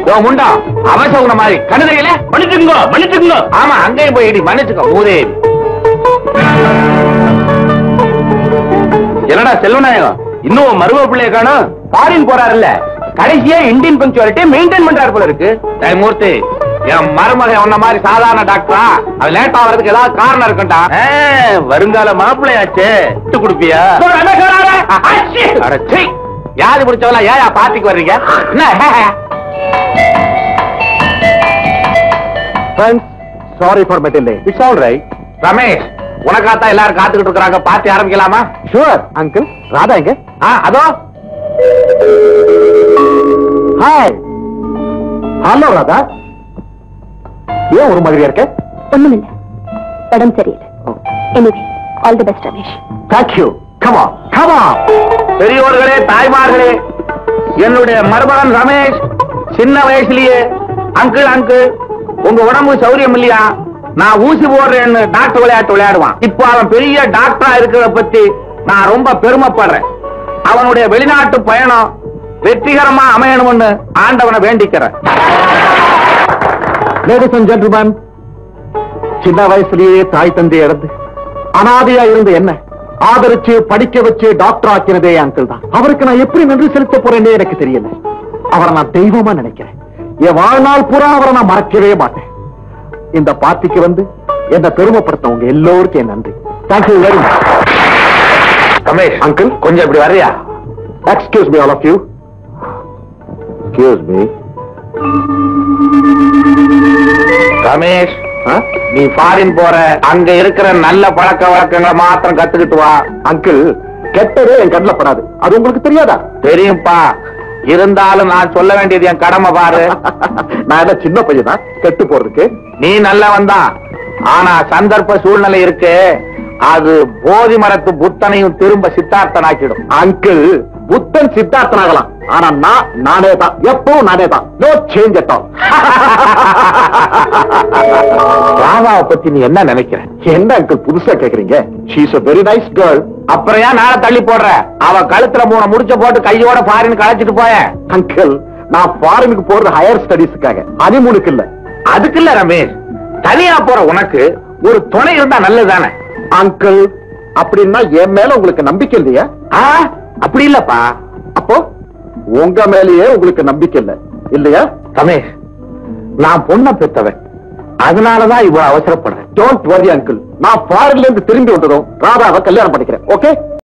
யோ முண்டா அவசகுன மாதிரி கண்ணு தெரியல மன்னிச்சுக்குங்க மன்னிச்சுக்குங்க ஆமா அங்கேயும் போய் இடி மன்னிச்சுக்கோ மூதேவி என்னடா செல்வநாயகம் இன்னும் மருவ பிள்ளைய காணும் ஃபாரின் போறாருல்ல கடைசியா இந்தியன் பங்க்சுவாலிட்டி மெயின்டைன் பண்றாரு போல இருக்கு டேய் மூர்த்தி என் மருமகன் உன்ன மாதிரி சாதாரண டாக்டரா அது லேட் ஆகிறதுக்கு ஏதாவது காரணம் இருக்கும்டா ஆ, வருங்கால மாப்பிள்ளையாச்சே விட்டு கொடுப்பியா அட, சீ. யாது பிடிச்சவளா ஏயா பாத்திக்கு வர்றீங்க என்ன sorry for my delay it's all right Ramesh உனக்காத்தான் எல்லாரும் காத்துக்கிட்டு இருக்காங்க பார்ட்டி ஆரம்பிக்கலாமா ஷூர் அங்கிள் ராதா எங்க ஆ அதோ ஹாய் ஹலோ ராதா ஏன் ஒரு மாதிரியா இருக்க ஒண்ணுமில்ல உடம்பு சரியில்லை anyway all the best Ramesh thank you comma comma பெரியோர்களே தாய்மார்களே என்னுடைய மருமகன் ரமேஷ் சின்ன வயசுலயே அங்கிள் அங்கிள் உங்க உடம்பு சௌரியம் இல்லையா நான் ஊசி போடுறேன்னு டாக்டர் விளையாட்டு விளையாடுவான் இப்போ அவன் பெரிய டாக்டரா இருக்கிறத பத்தி நான் ரொம்ப பெருமைப்படுறேன் அவனுடைய வெளிநாட்டு பயணம் வெற்றிகரமா அமையணும்னு ஆண்டவனை வேண்டிக்கிறேன் லேடிஸ் அண்ட் ஜென்டில்மேன் சின்ன வயசுலயே தாய் தந்தை இறந்து அனாதையா இருந்த என்ன ஆதரிச்சு படிக்க வச்சு டாக்டர் ஆக்கினதே அங்கிள் தான் அவருக்கு நான் எப்படி நன்றி செலுத்த போறேன்னே எனக்கு தெரியல அவரை நான் தெய்வமா நினைக்கிறேன் என் வாழ்நாள் பூரா அவரை நான் மறக்கவே மாட்டேன் இந்த பார்ட்டிக்கு வந்து என்ன பெருமைப்படுத்த உங்க எல்லோருக்கும் என் நன்றி thank you very much Ramesh uncle கொஞ்சம் இப்படி வர்றியா excuse me all of you excuse me Ramesh நீ ஃபாரின் போற அங்க இருக்கிற நல்ல பழக்க வழக்கங்களை மாத்திரம் கத்துக்கிட்டு வா அங்கிள் கெட்டதே என் கண்ணில் படாது அது உங்களுக்கு தெரியாதா தெரியும்பா இருந்தாலும் நான் சொல்ல வேண்டியது என் கடமை பாரு நான் என்ன சின்ன பையனா கெட்டு போறதுக்கு நீ நல்லவன் தான் ஆனா சந்தர்ப்ப சூழ்நிலை இருக்கு அது போதி மரத்து புத்தனையும் திரும்ப சித்தார்த்தனாக்கிடும் அங்கிள் புத்தன் சித்தார்த்தனாகலாம் ஆனா நான் நானே தான் எப்பவும் நானே தான் நோ சேஞ்ச் அட் ஆல் ராதாவை பத்தி நீ என்ன நினைக்கிற என்ன அங்கிள் புதுசா கேக்குறீங்க she's a very nice girl அப்புறம் ஏன் நாளை தள்ளி போடுற அவ கழுத்துல மூணு முடிச்ச போட்டு கையோட ஃபாரின் களைச்சிட்டு போய அங்கிள் நான் ஃபாரினுக்கு போறது ஹையர் ஸ்டடீஸ்க்காக ஹனிமூனுக்கு இல்ல அதுக்கு இல்ல ரமேஷ் தனியா போற உனக்கு ஒரு துணை இருந்தா நல்லதுதானே அங்கிள் அப்படின்னா என் மேல உங்களுக்கு நம்பிக்கை இல்லையா ஆ, அப்படி இல்லப்பா அப்போ உங்க மேலேயே உங்களுக்கு நம்பிக்கை இல்ல இல்லையா ரமேஷ் நான் பொண்ணை பெத்தவன் அதனாலதான் இவ்வளவு அவசரப்படுறேன் டோன்ட் வரி அங்கிள் நான் ஃபாரின்ல இருந்து திரும்பி வந்ததும் ராதாவை கல்யாணம் பண்ணிக்கிறேன் ஓகே